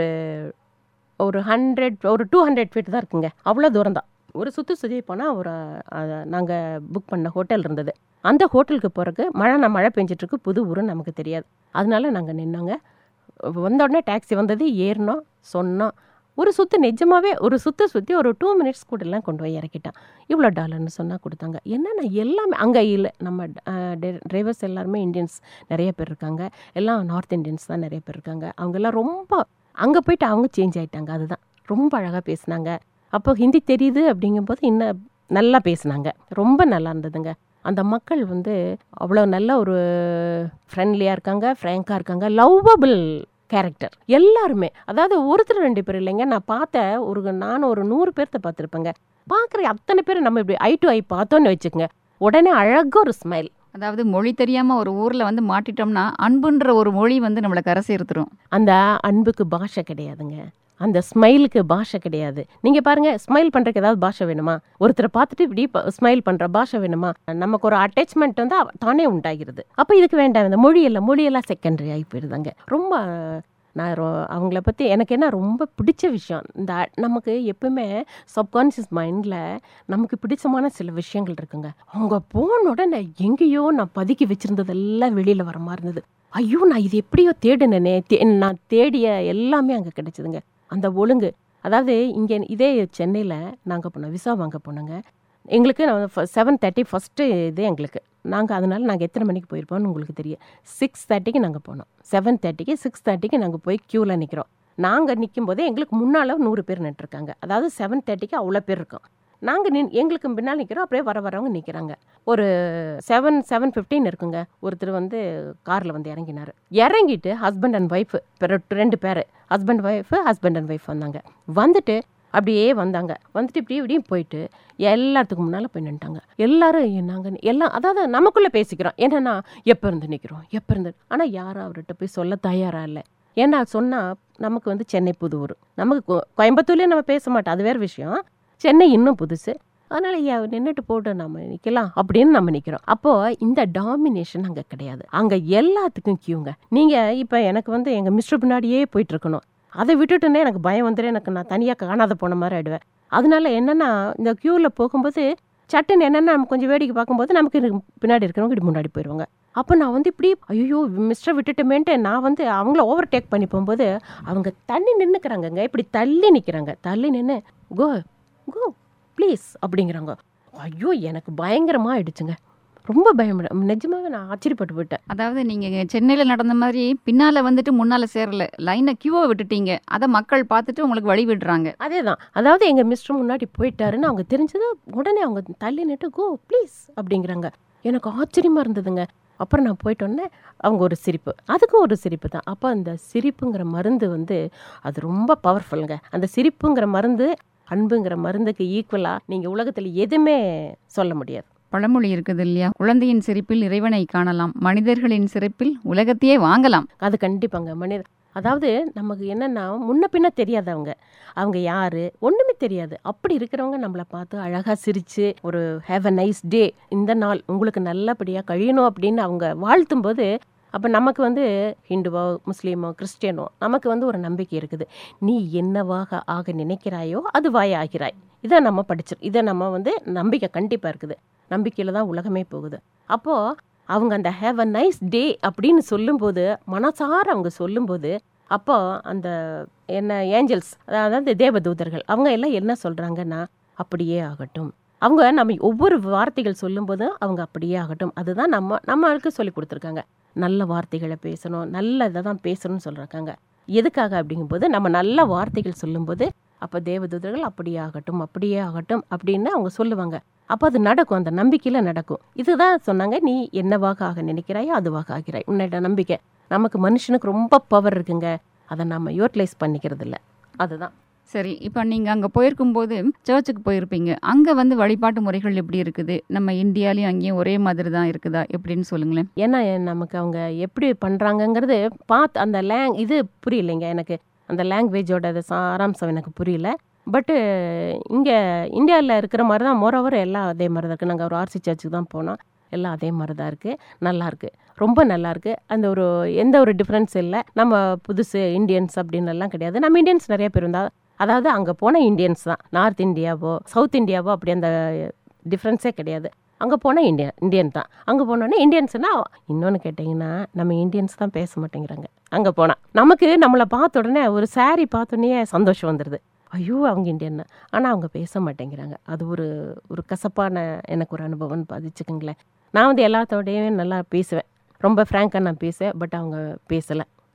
ஒரு ஹண்ட்ரட் ஒரு டூ ஹண்ட்ரட் ஃபீட் தான் இருக்குங்க அவ்வளோ தூரம் தான் ஒரு சுற்றி சுற்றி போனால் ஒரு நாங்கள் புக் பண்ண ஹோட்டல் இருந்தது அந்த ஹோட்டலுக்கு போகிறக்கு மழை நான் மழை பெஞ்சிட்ருக்கு புது ஊருன்னு நமக்கு தெரியாது அதனால நாங்கள் நின்னோங்க வந்த உடனே டாக்ஸி வந்தது ஏறினோம் சொன்னோம் ஒரு சுற்று நிஜமாவே ஒரு சுற்று சுற்றி ஒரு டூ மினிட்ஸ் கூட எல்லாம் கொண்டு போய் இறக்கிட்டான் இவ்வளோ டாலர்னு சொன்னால் கொடுத்தாங்க என்னென்ன எல்லாமே அங்கே இல்லை நம்ம டிரைவர்ஸ் எல்லாருமே இந்தியன்ஸ் நிறைய பேர் இருக்காங்க எல்லாம் நார்த் இந்தியன்ஸ் தான் நிறைய பேர் இருக்காங்க அவங்கெல்லாம் ரொம்ப அங்கே போயிட்டு அவங்க சேஞ்ச் ஆயிட்டாங்க அதுதான் ரொம்ப அழகாக பேசுனாங்க அப்போ ஹிந்தி தெரியுது அப்படிங்கும்போது இன்னும் நல்லா பேசுனாங்க ரொம்ப நல்லா இருந்ததுங்க அந்த மக்கள் வந்து அவ்வளோ நல்ல ஒரு ஃப்ரெண்ட்லியாக இருக்காங்க ஃப்ரேங்காக இருக்காங்க லவ்வபிள் கேரக்டர் எல்லாருமே அதாவது ஒருத்தர் ரெண்டு பேர் இல்லைங்க நான் பார்த்த ஒரு நானும் ஒரு நூறு பேர்த்த பார்த்துருப்பேங்க பார்க்குற அத்தனை பேர் நம்ம இப்படி ஐ டு ஐ பார்த்தோன்னு வச்சுக்கோங்க உடனே அழகாக ஒரு ஸ்மைல் அதாவது மொழி தெரியாம ஒரு ஊர்ல வந்து மாட்டிட்டோம்னா அன்புன்ற ஒரு மொழி வந்து நம்மளை கரை சேர்த்துரும் அந்த அன்புக்கு பாஷை கிடையாதுங்க அந்த ஸ்மைலுக்கு பாஷை கிடையாது நீங்க பாருங்க ஸ்மைல் பண்றதுக்கு ஏதாவது பாஷை வேணுமா ஒருத்தரை பார்த்துட்டு இப்படி ஸ்மைல் பண்ற பாஷை வேணுமா நமக்கு ஒரு அட்டாச்மெண்ட் வந்து அவ- தானே உண்டாகிறது அப்ப இதுக்கு வேண்டாம் இந்த மொழியெல்லாம் மொழியெல்லாம் செகண்டரி ஆகி போயிடுதாங்க ரொம்ப நான் ரொ- அவங்கள பற்றி எனக்கு என்ன ரொம்ப பிடிச்ச விஷயம் இந்த அ- நமக்கு எப்பவுமே சப்கான்ஷியஸ் மைண்டில் நமக்கு பிடிச்சமான சில விஷயங்கள் இருக்குங்க அவங்க போன உடனே எங்கேயோ நான் பதுக்கி வச்சிருந்ததெல்லாம் வெளியில் வர மாதிரி இருந்தது ஐயோ நான் இது எப்படியோ தேடினேனே தே நான் தேடிய எல்லாமே அங்கே கிடைச்சதுங்க அந்த ஒழுங்கு அதாவது இங்கே இதே சென்னையில் நாங்கள் போனோம் விசா வாங்க போனோங்க எங்களுக்கு செவன் தேர்ட்டி ஃபஸ்ட்டு இது எங்களுக்கு நாங்கள் அதனால நாங்கள் எத்தனை மணிக்கு போயிருப்போம்னு உங்களுக்கு தெரியும் சிக்ஸ் தேர்ட்டிக்கு நாங்கள் போனோம் செவன் தேர்ட்டிக்கு சிக்ஸ் தேர்ட்டிக்கு நாங்கள் போய் க்யூவில் நிற்கிறோம் நாங்கள் நிற்கும் போதே எங்களுக்கு முன்னால் நூறு பேர் நின்றுருக்காங்க அதாவது செவன் தேர்ட்டிக்கு அவ்வளோ பேர் இருக்கோம் நாங்கள் நின் எங்களுக்கு பின்னால் நிற்கிறோம் அப்படியே வர வரவங்க நிற்கிறாங்க ஒரு செவன் செவன் ஃபிஃப்டீன் இருக்குங்க ஒருத்தர் வந்து காரில் வந்து இறங்கினார் இறங்கிட்டு ஹஸ்பண்ட் அண்ட் ஒய்ஃப் ரெண்டு பேர் husband wife husband and wife வந்தாங்க வந்துட்டு அப்படியே வந்தாங்க வந்துட்டு இப்படி இப்படியும் போயிட்டு எல்லாத்துக்கும் முன்னால் போய் நின்ட்டாங்க எல்லாரும் நாங்கள் எல்லாம் அதாவது நமக்குள்ளே பேசிக்கிறோம் என்னன்னா எப்போ இருந்து நிற்கிறோம் எப்போ இருந்து ஆனால் யாரும் அவர்கிட்ட போய் சொல்ல தயாராக இல்லை ஏன்னா சொன்னால் நமக்கு வந்து சென்னை புது ஊர் நமக்கு கோ- கோயம்புத்தூர்லேயே நம்ம பேச மாட்டோம் அது வேறு விஷயம் சென்னை இன்னும் புதுசு அதனால ஐயா நின்றுட்டு போட்டு நம்ம நிற்கலாம் அப்படின்னு நம்ம நிற்கிறோம் அப்போ இந்த டாமினேஷன் அங்கே கிடையாது அங்கே எல்லாத்துக்கும் கியூங்க நீங்கள் இப்போ எனக்கு வந்து எங்கள் மிஸ்டர் பின்னாடியே போயிட்டு இருக்கணும் அதை விட்டுட்டுனே எனக்கு பயம் வந்துடும் எனக்கு நான் தனியாக காணாத போன மாதிரி ஆயிடுவேன் அதனால என்னன்னா இந்த க்யூவில் போகும்போது சட்டுன்னு என்னென்ன நம்ம கொஞ்சம் வேடிக்கை பார்க்கும்போது நமக்கு இது பின்னாடி இருக்கிறவங்க இப்படி முன்னாடி போயிடுவாங்க அப்போ நான் வந்து இப்படி ஐயோ மிஸ்டர் விட்டுட்டுமேன்ட்டு நான் வந்து அவங்கள ஓவர் டேக் பண்ணி போகும்போது அவங்க தள்ளி நின்றுக்கிறாங்கங்க இப்படி தள்ளி நிற்கிறாங்க தள்ளி நின்று கோ கோ ப்ளீஸ் அப்படிங்கிறாங்க ஐயோ எனக்கு பயங்கரமாக ஆயிடுச்சுங்க ரொம்ப பயம் நிஜமாவே நான் ஆச்சரியப்பட்டு போயிட்டேன் அதாவது நீங்க சென்னையில நடந்த மாதிரி பின்னால வந்துட்டு முன்னால சேரல லைனை கியூவை விட்டுட்டீங்க அதை மக்கள் பார்த்துட்டு உங்களுக்கு வழி விடுறாங்க அதே தான் அதாவது எங்கள் மிஸ்டர் முன்னாடி போயிட்டாருன்னு அவங்க தெரிஞ்சது உடனே அவங்க தள்ளி நிட்டு கோ ப்ளீஸ் அப்படிங்கிறாங்க எனக்கு ஆச்சரியமா இருந்ததுங்க அப்புறம் நான் போயிட்டோன்னே அவங்க ஒரு சிரிப்பு அதுக்கும் ஒரு சிரிப்பு தான் அப்போ அந்த சிரிப்புங்கிற மருந்து வந்து அது ரொம்ப பவர்ஃபுல்லுங்க அந்த சிரிப்புங்கிற மருந்து அன்புங்கிற மருந்துக்கு ஈக்குவலாக நீங்கள் உலகத்தில் எதுவுமே சொல்ல முடியாது பழமொழி இருக்குது இல்லையா குழந்தையின் சிரிப்பில் இறைவனை காணலாம் மனிதர்களின் சிரிப்பில் உலகத்தையே வாங்கலாம் அது கண்டிப்பாங்க மனித அதாவது நமக்கு என்னன்னா முன்ன பின்ன தெரியாதவங்க அவங்க யாரு ஒண்ணுமே தெரியாது அப்படி இருக்கிறவங்க நம்மளை பார்த்து அழகா சிரிச்சு ஒரு ஹேவ் அ நைஸ் டே இந்த நாள் உங்களுக்கு நல்லபடியா கழியணும் அப்படின்னு அவங்க வாழ்த்தும் போது அப்போ நமக்கு வந்து ஹிந்துவோ முஸ்லீமோ கிறிஸ்டியனோ நமக்கு வந்து ஒரு நம்பிக்கை இருக்குது நீ என்னவாக ஆக நினைக்கிறாயோ அதுவாய் ஆகிறாய் இதை நம்ம படிச்சு இதை நம்ம வந்து நம்பிக்கை கண்டிப்பாக இருக்குது நம்பிக்கையில் தான் உலகமே போகுது அப்போது அவங்க அந்த ஹேவ் அ நைஸ் டே அப்படின்னு சொல்லும்போது மனசார அவங்க சொல்லும்போது அப்போ அந்த என்ன ஏஞ்சல்ஸ் அதாவது தேவதூதர்கள் அவங்க எல்லாம் என்ன சொல்றாங்கன்னா அப்படியே ஆகட்டும் அவங்க நம்ம ஒவ்வொரு வார்த்தைகள் சொல்லும்போது அவங்க அப்படியே ஆகட்டும் அதுதான் நம்ம நம்மளுக்கு சொல்லி கொடுத்துருக்காங்க நல்ல வார்த்தைகளை பேசணும் நல்ல இதை தான் பேசணும்னு சொல்றாங்க எதுக்காக அப்படிங்கும்போது நம்ம நல்ல வார்த்தைகள் சொல்லும்போது அப்போ தேவதூதர்கள் அப்படியே ஆகட்டும் அப்படியே ஆகட்டும் அப்படின்னு அவங்க சொல்லுவாங்க அப்போ அது நடக்கும் அந்த நம்பிக்கையில நடக்கும் இதுதான் சொன்னாங்க நீ என்னவாக ஆக நினைக்கிறாயோ அதுவாக ஆகிறாய் உன்னோட நம்பிக்கை நமக்கு மனுஷனுக்கு ரொம்ப பவர் இருக்குங்க அதை நம்ம யூட்டிலைஸ் பண்ணிக்கிறது இல்ல அதுதான் சரி இப்போ நீங்கள் அங்கே போயிருக்கும்போது சர்ச்சுக்கு போயிருப்பீங்க அங்கே வந்து வழிபாட்டு முறைகள் எப்படி இருக்குது நம்ம இந்தியாலையும் அங்கேயும் ஒரே மாதிரி தான் இருக்குதா எப்படின்னு சொல்லுங்களேன் ஏன்னா நமக்கு அவங்க எப்படி பண்றாங்கங்கிறது பார்த்து அந்த லேங் இது புரியலைங்க எனக்கு அந்த லாங்குவேஜோட அது சாராம்சம் எனக்கு புரியல பட்டு இங்கே இந்தியாவில் இருக்கிற மாதிரி தான் மோரோவர் எல்லாம் அதே மாதிரி தான் இருக்குது நாங்கள் ஒரு ஆர்சி சர்ச்சுக்கு தான் போனோம் எல்லாம் அதே மாதிரி தான் இருக்குது நல்லா இருக்கு ரொம்ப நல்லா இருக்கு அந்த ஒரு எந்த ஒரு டிஃப்ரென்ஸ் இல்லை நம்ம புதுசு இந்தியன்ஸ் அப்படின்னு எல்லாம் கிடையாது நம்ம இந்தியன்ஸ் நிறைய பேர் இருந்தால் அதாவது அங்கே போன இந்தியன்ஸ் தான் நார்த் இந்தியாவோ சவுத் இந்தியாவோ அப்படி அந்த டிஃப்ரென்ஸே கிடையாது அங்கே போனால் இந்தியா இந்தியன் தான் அங்கே போனோடனே இந்தியன்ஸ்னா இன்னொன்று கேட்டிங்கன்னா நம்ம இந்தியன்ஸ் தான் பேச மாட்டேங்கிறாங்க அங்கே போனால் நமக்கு நம்மளை பார்த்த உடனே ஒரு saree பார்த்தோன்னே சந்தோஷம் வந்துடுது ஐயோ அவங்க இந்தியன் ஆனால் அவங்க பேச மாட்டேங்கிறாங்க அது ஒரு ஒரு கசப்பான எனக்கு ஒரு அனுபவம்னு பதிச்சுக்கோங்களேன் நான் வந்து எல்லாத்தோடையும் நல்லா பேசுவேன் ரொம்ப ஃப்ராங்காக நான் பேசுவேன் பட் அவங்க பேசலை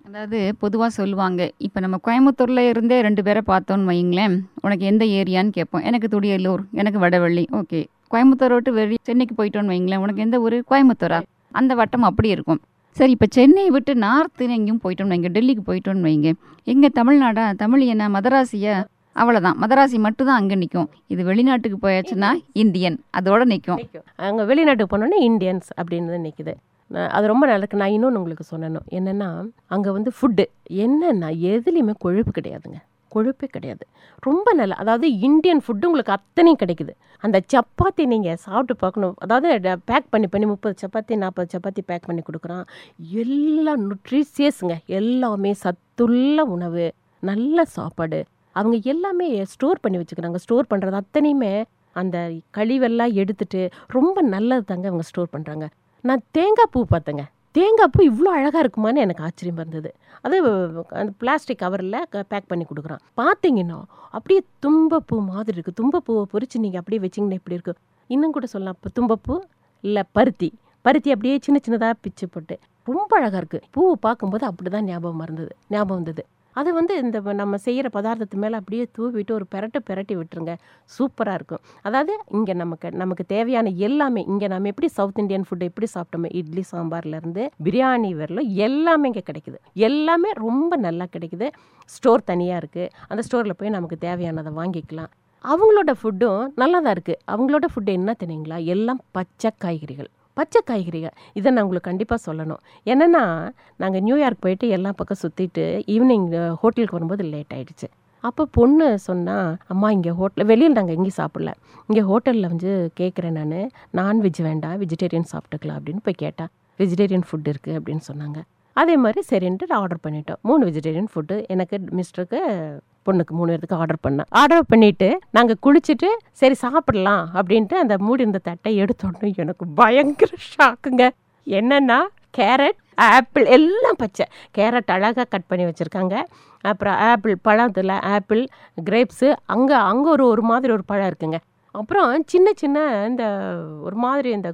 அதாவது பொதுவாக சொல்லுவாங்க இப்போ நம்ம கோயம்புத்தூரில் இருந்தே ரெண்டு பேரை பார்த்தோன்னு வைங்களேன் உனக்கு எந்த ஏரியான்னு கேட்போம் எனக்கு துடியலூர் எனக்கு வடவள்ளி ஓகே கோயம்புத்தூர் விட்டு வெளி சென்னைக்கு போயிட்டோன்னு வைங்களேன் உனக்கு எந்த ஊர் கோயம்புத்தூரா அந்த வட்டம் அப்படி இருக்கும் சரி இப்போ சென்னையை விட்டு நார்த்து எங்கேயும் போயிட்டோம்னு வைங்க டெல்லிக்கு போயிட்டோம்னு வைங்க எங்கே தமிழ்நாடா தமிழ் என்ன மதராசியா அவ்வளோதான் மதராசி மட்டும்தான் அங்கே நிற்கும் இது வெளிநாட்டுக்கு போயாச்சுன்னா இந்தியன் அதோட நிற்கும் அங்கே வெளிநாட்டுக்கு போனோன்னே இந்தியன்ஸ் அப்படின்னு நிற்குது நான் அது ரொம்ப நல்லா இருக்கு நான் இன்னொன்று உங்களுக்கு சொல்லணும் என்னென்னா அங்கே வந்து ஃபுட்டு என்னென்னா எதுலேயுமே கொழுப்பு கிடையாதுங்க கொழுப்பே கிடையாது ரொம்ப நல்லா அதாவது இந்தியன் ஃபுட்டு உங்களுக்கு அத்தனையும் கிடைக்குது அந்த சப்பாத்தி நீங்கள் சாப்பிட்டு பார்க்கணும் அதாவது பேக் பண்ணி பண்ணி முப்பது சப்பாத்தி நாற்பது சப்பாத்தி பேக் பண்ணி கொடுக்குறான் எல்லாம் நியூட்ரிஷியஸுங்க எல்லாமே சத்துள்ள உணவு நல்ல சாப்பாடு அவங்க எல்லாமே ஸ்டோர் பண்ணி வச்சுக்கிறாங்க ஸ்டோர் பண்ணுறது அத்தனையுமே அந்த கழிவெல்லாம் எடுத்துட்டு ரொம்ப நல்லது தாங்க அவங்க ஸ்டோர் பண்ணுறாங்க நான் தேங்காய் பூ பார்த்தேங்க தேங்காய் பூ இவ்வளோ அழகாக இருக்குமான்னு எனக்கு ஆச்சரியமாக இருந்தது அது அந்த பிளாஸ்டிக் கவரில் பேக் பண்ணி கொடுக்குறான் பார்த்தீங்கன்னா அப்படியே தும்பப்பூ மாதிரி இருக்குது தும்பப்பூவை பொறிச்சு நீங்கள் அப்படியே வச்சிங்கன்னா இப்படி இருக்கு இன்னும் கூட சொல்லலாம் இப்போ தும்பப்பூ இல்லை பருத்தி பருத்தி அப்படியே சின்ன சின்னதாக பிச்சு போட்டு ரொம்ப அழகாக இருக்குது பூவை பார்க்கும்போது அப்படி தான் ஞாபகம் இருந்தது ஞாபகம் வந்தது அது வந்து இந்த நம்ம செய்கிற பதார்த்தத்து மேலே அப்படியே தூவிட்டு ஒரு பெரட்டை பெரட்டி விட்டுருங்க சூப்பராக இருக்கும் அதாவது இங்கே நமக்கு நமக்கு தேவையான எல்லாமே இங்கே நம்ம எப்படி சவுத் இந்தியன் ஃபுட் எப்படி சாப்பிட்டோமோ இட்லி சாம்பார்லேருந்து பிரியாணி வரலும் எல்லாமே இங்கே கிடைக்குது எல்லாமே ரொம்ப நல்லா கிடைக்குது ஸ்டோர் தனியாக இருக்குது அந்த ஸ்டோரில் போய் நமக்கு தேவையானதை வாங்கிக்கலாம் அவங்களோட ஃபுட்டும் நல்லா தான் இருக்குது அவங்களோட ஃபுட்டு என்ன தெரியுங்களா எல்லாம் பச்சை காய்கறிகள் பச்சை காய்கறிகள் இதை நான் உங்களுக்கு கண்டிப்பாக சொல்லணும் என்னென்னா நாங்கள் நியூயார்க் போயிட்டு எல்லா பக்கம் சுற்றிட்டு ஈவினிங் ஹோட்டலுக்கு வரும்போது லேட் ஆயிடுச்சு அப்போ பொண்ணு சொன்னால் அம்மா இங்கே ஹோட்டல் வெளியில் நாங்கள் எங்கேயும் சாப்பிடல இங்கே ஹோட்டலில் வந்து கேட்குறேன் நான் நான்வெஜ் வேண்டாம் வெஜிடேரியன் சாப்பிட்டுக்கலாம் அப்படின்னு போய் கேட்டால் வெஜிடேரியன் ஃபுட் இருக்குது அப்படின்னு சொன்னாங்க அதே மாதிரி சரின்ட்டு ஆர்டர் பண்ணிட்டோம் மூணு வெஜிடேரியன் ஃபுட்டு எனக்கு மிஸ்டருக்கு பொண்ணுக்கு மூணு பேருக்கு ஆர்டர் பண்ணேன் ஆர்டர் பண்ணிவிட்டு நாங்கள் குளிச்சுட்டு சரி சாப்பிடலாம் அப்படின்ட்டு அந்த மூடி இருந்த தட்டை எடுத்தோடனே எனக்கு பயங்கர ஷாக்குங்க என்னென்னா கேரட் ஆப்பிள் எல்லாம் பச்சை கேரட் அழகாக கட் பண்ணி வச்சுருக்காங்க அப்புறம் ஆப்பிள் பழத்தில் ஆப்பிள் கிரேப்ஸு அங்கே அங்கே ஒரு ஒரு மாதிரி ஒரு பழம் இருக்குங்க அப்புறம் சின்ன சின்ன இந்த ஒரு மாதிரி இந்த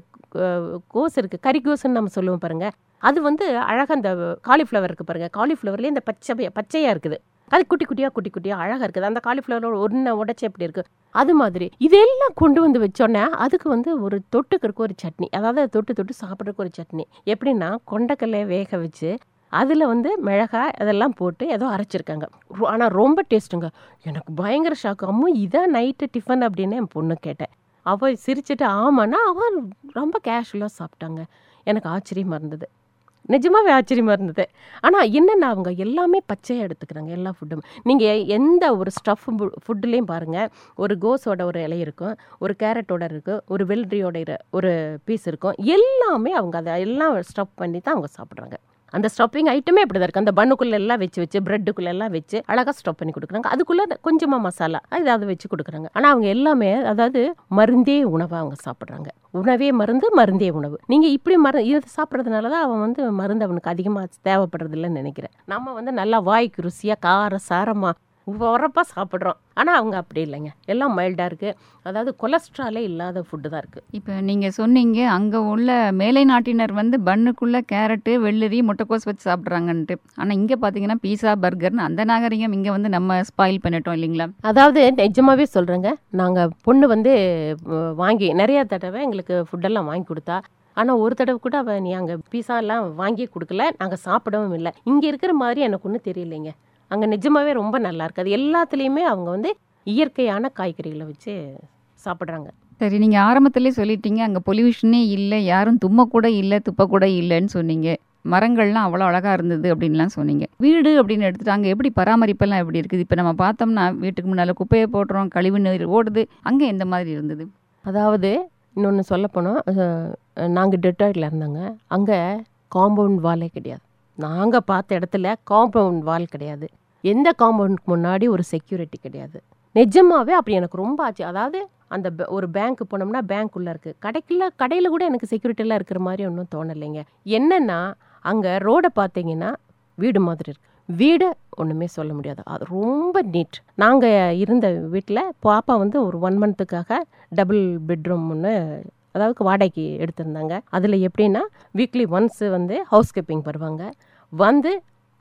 கோஸ் இருக்குது கறி கோஸ்ன்னு நம்ம சொல்லுவோம் பாருங்கள் அது வந்து அழகாக அந்த காலிஃப்ளவர் இருக்குது பாருங்கள் காலிஃப்ளவர்லேயே இந்த பச்சை பச்சையாக இருக்குது அது குட்டி குட்டியாக குட்டி குட்டியாக அழகாக இருக்குது அந்த காலிஃப்ளவரோட ஒன்று உடச்சி எப்படி இருக்குது அது மாதிரி இதெல்லாம் கொண்டு வந்து வச்சோன்னே அதுக்கு வந்து ஒரு தொட்டுக்கிறதுக்கு ஒரு சட்னி அதாவது தொட்டு தொட்டு சாப்பிட்றதுக்கு ஒரு சட்னி எப்படின்னா கொண்டக்கல்லையை வேக வச்சு அதில் வந்து மிளகாய் அதெல்லாம் போட்டு ஏதோ அரைச்சிருக்காங்க ஆனால் ரொம்ப டேஸ்ட்டுங்க எனக்கு பயங்கர ஷாக்கு அம்மா இதான் நைட்டு டிஃபன் அப்படின்னு என் பொண்ணு கேட்டேன் அவள் சிரிச்சிட்டு ஆமான்னா அவன் ரொம்ப கேஷுவலாக சாப்பிட்டாங்க எனக்கு ஆச்சரியமாக இருந்தது நிஜமாவே ஆச்சரியமாக இருந்தது ஆனால் என்னென்ன அவங்க எல்லாமே பச்சையாக எடுத்துக்கிறாங்க எல்லா ஃபுட்டும் நீங்கள் எந்த ஒரு ஸ்டஃப் ஃபுட்டுலேயும் பாருங்கள் ஒரு கோஸோட ஒரு இலை இருக்கும் ஒரு கேரட்டோட இருக்கும் ஒரு வெள்ளரியோட ஒரு பீஸ் இருக்கும் எல்லாமே அவங்க அதை எல்லாம் ஸ்டஃப் பண்ணி தான் அவங்க சாப்பிட்றாங்க அந்த ஸ்டப்பிங் ஐட்டமே அப்படி தான் இருக்குது அந்த பண்ணுக்குள்ள எல்லாம் வச்சு வச்சு ப்ரெட்டுக்குள்ள எல்லாம் வச்சு அழகாக ஸ்டப் பண்ணி கொடுக்குறாங்க அதுக்குள்ளே கொஞ்சமாக மசாலா ஏதாவது வச்சு கொடுக்குறாங்க ஆனால் அவங்க எல்லாமே அதாவது மருந்தே உணவாக அவங்க சாப்பிட்றாங்க உணவே மருந்து மருந்தே உணவு நீங்கள் இப்படி மரு இது சாப்பிட்றதுனால தான் அவன் வந்து மருந்து அவனுக்கு அதிகமாக தேவைப்படுறதில்லன்னு நினைக்கிறேன் நம்ம வந்து நல்லா வாய்க்கு ருசியாக கார சாரமாக உரப்பாக சாப்பிட்றோம் ஆனால் அவங்க அப்படி இல்லைங்க எல்லாம் மைல்டாக இருக்குது அதாவது கொலஸ்ட்ராலே இல்லாத ஃபுட்டு தான் இருக்குது இப்போ நீங்கள் சொன்னீங்க அங்கே உள்ள மேலை நாட்டினர் வந்து பண்ணுக்குள்ளே கேரட்டு வெள்ளரி முட்டைக்கோஸ் வச்சு சாப்பிட்றாங்கன்ட்டு ஆனால் இங்கே பார்த்தீங்கன்னா பீஸா பர்கர்னு அந்த நாகரிகம் இங்கே வந்து நம்ம ஸ்பாயில் பண்ணிட்டோம் இல்லைங்களா அதாவது நிஜமாவே சொல்கிறேங்க நாங்கள் பொண்ணு வந்து வாங்கி நிறையா தடவை எங்களுக்கு ஃபுட்டெல்லாம் வாங்கி கொடுத்தா ஆனால் ஒரு தடவை கூட அவள் நீ அங்கே பீஸாலாம் வாங்கி கொடுக்கல நாங்கள் சாப்பிடவும் இல்லை இங்கே இருக்கிற மாதிரி எனக்கு ஒன்றும் தெரியலைங்க அங்கே நிஜமாவே ரொம்ப நல்லா இருக்குது அது எல்லாத்துலேயுமே அவங்க வந்து இயற்கையான காய்கறிகளை வச்சு சாப்பிட்றாங்க சரி நீங்கள் ஆரம்பத்திலே சொல்லிட்டீங்க அங்கே பொல்யூஷனே இல்லை யாரும் தும்மக்கூட இல்லை துப்பக்கூட இல்லைன்னு சொன்னீங்க மரங்கள்லாம் அவ்வளோ அழகாக இருந்தது அப்படின்லாம் சொன்னீங்க வீடு அப்படின்னு எடுத்துட்டு அங்கே எப்படி பராமரிப்பெல்லாம் எப்படி இருக்குது இப்போ நம்ம பார்த்தோம்னா வீட்டுக்கு முன்னால் குப்பையை போடுறோம் கழிவு நீர் ஓடுது அங்கே எந்த மாதிரி இருந்தது அதாவது இன்னொன்று சொல்லப்போனோம் நாங்கள் டெட்டாய்டில் இருந்தாங்க அங்கே காம்பவுண்ட் வாலே கிடையாது நாங்கள் பார்த்த இடத்துல காம்பவுண்ட் வால் கிடையாது எந்த காம்பவுண்டுக்கு முன்னாடி ஒரு செக்யூரிட்டி கிடையாது நிஜமாவே அப்படி எனக்கு ரொம்ப ஆச்சு அதாவது அந்த ஒரு பேங்க்கு போனோம்னா பேங்க் உள்ளே இருக்குது கடைக்குள்ள கடையில் கூட எனக்கு செக்யூரிட்டிலாம் இருக்கிற மாதிரி ஒன்றும் தோணலைங்க என்னென்னா அங்கே ரோடை பார்த்தீங்கன்னா வீடு மாதிரி இருக்கு வீடு ஒன்றுமே சொல்ல முடியாது அது ரொம்ப நீட் நாங்கள் இருந்த வீட்டில் பாப்பா வந்து ஒரு ஒன் மந்த்துக்காக டபுள் பெட்ரூம் ஒன்று அதாவது வாடகைக்கு எடுத்திருந்தாங்க அதில் எப்படின்னா வீக்லி ஒன்ஸ் வந்து ஹவுஸ் கீப்பிங் வருவாங்க வந்து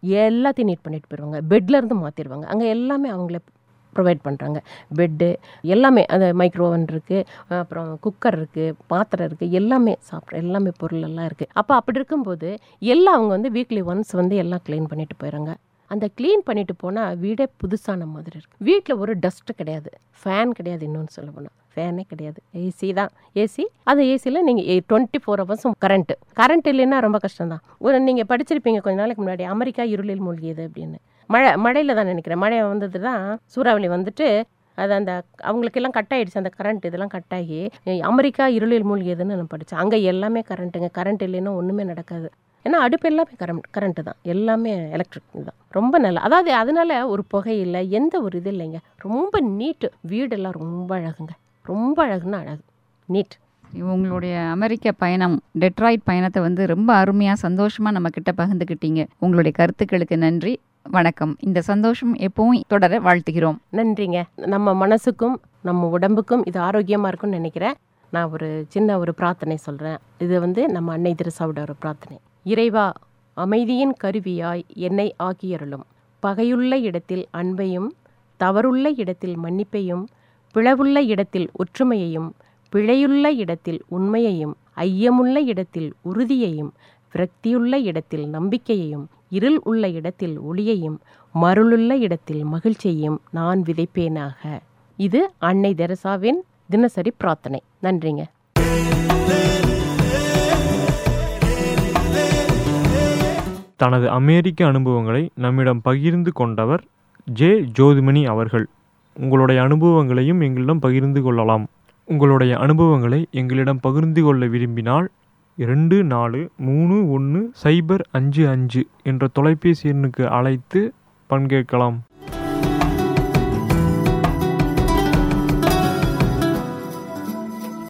எல்லாத்தையும் நீட் பண்ணிட்டு போயிடுவாங்க பெட்ல இருந்து மாற்றிடுவாங்க அங்கே எல்லாமே அவங்களே ப்ரொவைட் பண்ணுறாங்க பெட்டு எல்லாமே அந்த மைக்ரோ ஓவன் இருக்குது அப்புறம் குக்கர் இருக்குது பாத்திரம் இருக்குது எல்லாமே சாப்பிட்ற எல்லாமே பொருள் எல்லாம் இருக்குது அப்போ அப்படி இருக்கும்போது எல்லாம் அவங்க வந்து வீக்லி ஒன்ஸ் வந்து எல்லாம் க்ளீன் பண்ணிட்டு போயிடுறாங்க அந்த க்ளீன் பண்ணிட்டு போனால் வீடே புதுசான மாதிரி இருக்குது வீட்டில் ஒரு டஸ்ட்டு கிடையாது ஃபேன் கிடையாது இன்னொன்று சொல்ல போனால் ஃபேனே கிடையாது ஏசி தான் ஏசி அந்த ஏசியில் நீங்கள் டுவெண்ட்டி ஃபோர் ஹவர்ஸும் கரண்ட்டு கரண்ட் இல்லைன்னா ரொம்ப கஷ்டம் தான் ஒரு நீங்கள் படிச்சிருப்பீங்க கொஞ்ச நாளைக்கு முன்னாடி அமெரிக்கா இருளில் மூழ்கியது அப்படின்னு மழை மழையில் தான் நினைக்கிறேன் மழை வந்தது தான் சூறாவளி வந்துட்டு அது அந்த அவங்களுக்கெல்லாம் கட் ஆயிடுச்சு அந்த கரண்ட் இதெல்லாம் கட் ஆகி அமெரிக்கா இருளில் மூழ்கியதுன்னு நான் படித்தேன் அங்கே எல்லாமே கரண்ட்டுங்க கரண்ட் இல்லைன்னா ஒன்றுமே நடக்காது ஏன்னா அடுப்பு எல்லாமே கரண்ட் கரண்ட்டு தான் எல்லாமே எலக்ட்ரிக் தான் ரொம்ப நல்லா அதாவது அதனால ஒரு புகை இல்லை எந்த ஒரு இது இல்லைங்க ரொம்ப நீட்டு வீடெல்லாம் ரொம்ப அழகுங்க ரொம்ப அழகுன்னா அழகு நீட் உங்களுடைய அமெரிக்க பயணம் டெட்ராய்ட் பயணத்தை வந்து ரொம்ப அருமையாக சந்தோஷமாக நம்ம கிட்ட பகிர்ந்துக்கிட்டீங்க உங்களுடைய கருத்துக்களுக்கு நன்றி வணக்கம் இந்த சந்தோஷம் எப்பவும் தொடர வாழ்த்துகிறோம் நன்றிங்க நம்ம மனசுக்கும் நம்ம உடம்புக்கும் இது ஆரோக்கியமாக இருக்கும்னு நினைக்கிறேன் நான் ஒரு சின்ன ஒரு பிரார்த்தனை சொல்கிறேன் இது வந்து நம்ம அன்னை திருசாவோட ஒரு பிரார்த்தனை இறைவா அமைதியின் கருவியாய் என்னை ஆக்கியருளும் பகையுள்ள இடத்தில் அன்பையும் தவறுள்ள இடத்தில் மன்னிப்பையும் பிளவுள்ள இடத்தில் ஒற்றுமையையும் பிழையுள்ள இடத்தில் உண்மையையும் ஐயமுள்ள இடத்தில் உறுதியையும் விரக்தியுள்ள இடத்தில் நம்பிக்கையையும் இருள் உள்ள இடத்தில் ஒளியையும் மருளுள்ள இடத்தில் மகிழ்ச்சியையும் நான் விதைப்பேனாக இது அன்னை தெரசாவின் தினசரி பிரார்த்தனை நன்றிங்க தனது அமெரிக்க அனுபவங்களை நம்மிடம் பகிர்ந்து கொண்டவர் ஜே ஜோதிமணி அவர்கள் உங்களுடைய அனுபவங்களையும் எங்களிடம் பகிர்ந்து கொள்ளலாம் உங்களுடைய அனுபவங்களை எங்களிடம் பகிர்ந்து கொள்ள விரும்பினால் இரண்டு நாலு மூணு ஒன்று சைபர் அஞ்சு அஞ்சு என்ற தொலைபேசி எண்ணுக்கு அழைத்து பங்கேற்கலாம்